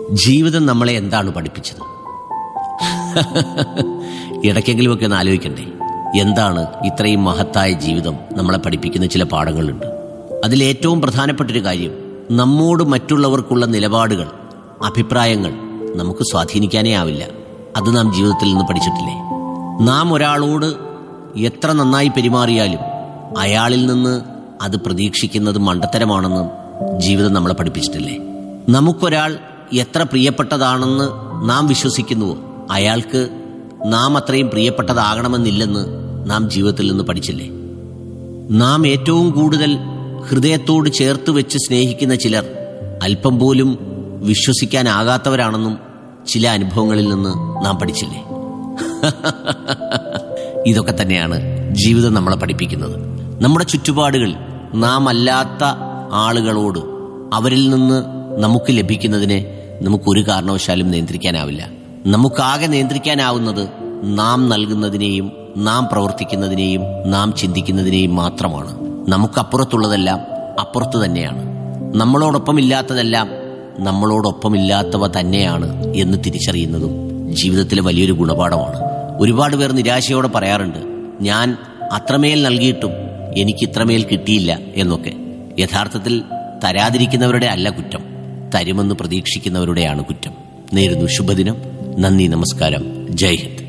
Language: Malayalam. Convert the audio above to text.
ജീവിതം നമ്മളെ എന്താണ് പഠിപ്പിച്ചത് ഇടയ്ക്കെങ്കിലുമൊക്കെ ഒന്ന് ആലോചിക്കണ്ടേ എന്താണ് ഇത്രയും മഹത്തായ ജീവിതം നമ്മളെ പഠിപ്പിക്കുന്ന ചില പാഠങ്ങളുണ്ട് അതിലേറ്റവും പ്രധാനപ്പെട്ടൊരു കാര്യം നമ്മോട് മറ്റുള്ളവർക്കുള്ള നിലപാടുകൾ അഭിപ്രായങ്ങൾ നമുക്ക് സ്വാധീനിക്കാനേ ആവില്ല അത് നാം ജീവിതത്തിൽ നിന്ന് പഠിച്ചിട്ടില്ലേ നാം ഒരാളോട് എത്ര നന്നായി പെരുമാറിയാലും അയാളിൽ നിന്ന് അത് പ്രതീക്ഷിക്കുന്നത് മണ്ടത്തരമാണെന്ന് ജീവിതം നമ്മളെ പഠിപ്പിച്ചിട്ടില്ലേ നമുക്കൊരാൾ എത്ര പ്രിയപ്പെട്ടതാണെന്ന് നാം വിശ്വസിക്കുന്നുവോ അയാൾക്ക് നാം അത്രയും പ്രിയപ്പെട്ടതാകണമെന്നില്ലെന്ന് നാം ജീവിതത്തിൽ നിന്ന് പഠിച്ചില്ലേ നാം ഏറ്റവും കൂടുതൽ ഹൃദയത്തോട് ചേർത്ത് വെച്ച് സ്നേഹിക്കുന്ന ചിലർ അല്പം പോലും വിശ്വസിക്കാനാകാത്തവരാണെന്നും ചില അനുഭവങ്ങളിൽ നിന്ന് നാം പഠിച്ചില്ലേ ഇതൊക്കെ തന്നെയാണ് ജീവിതം നമ്മളെ പഠിപ്പിക്കുന്നത് നമ്മുടെ ചുറ്റുപാടുകൾ നാം അല്ലാത്ത ആളുകളോട് അവരിൽ നിന്ന് നമുക്ക് ലഭിക്കുന്നതിനെ നമുക്കൊരു കാരണവശാലും നിയന്ത്രിക്കാനാവില്ല നമുക്കാകെ നിയന്ത്രിക്കാനാവുന്നത് നാം നൽകുന്നതിനെയും നാം പ്രവർത്തിക്കുന്നതിനെയും നാം ചിന്തിക്കുന്നതിനെയും മാത്രമാണ് നമുക്കപ്പുറത്തുള്ളതെല്ലാം അപ്പുറത്ത് തന്നെയാണ് നമ്മളോടൊപ്പം ഇല്ലാത്തതെല്ലാം നമ്മളോടൊപ്പമില്ലാത്തവ തന്നെയാണ് എന്ന് തിരിച്ചറിയുന്നതും ജീവിതത്തിലെ വലിയൊരു ഗുണപാഠമാണ് ഒരുപാട് പേർ നിരാശയോടെ പറയാറുണ്ട് ഞാൻ അത്രമേൽ നൽകിയിട്ടും എനിക്ക് ഇത്രമേൽ കിട്ടിയില്ല എന്നൊക്കെ യഥാർത്ഥത്തിൽ തരാതിരിക്കുന്നവരുടെ അല്ല കുറ്റം തരുമെന്ന് പ്രതീക്ഷിക്കുന്നവരുടെയാണ് കുറ്റം നേരുന്നു ശുഭദിനം നന്ദി നമസ്കാരം ജയ് ഹിന്ദ്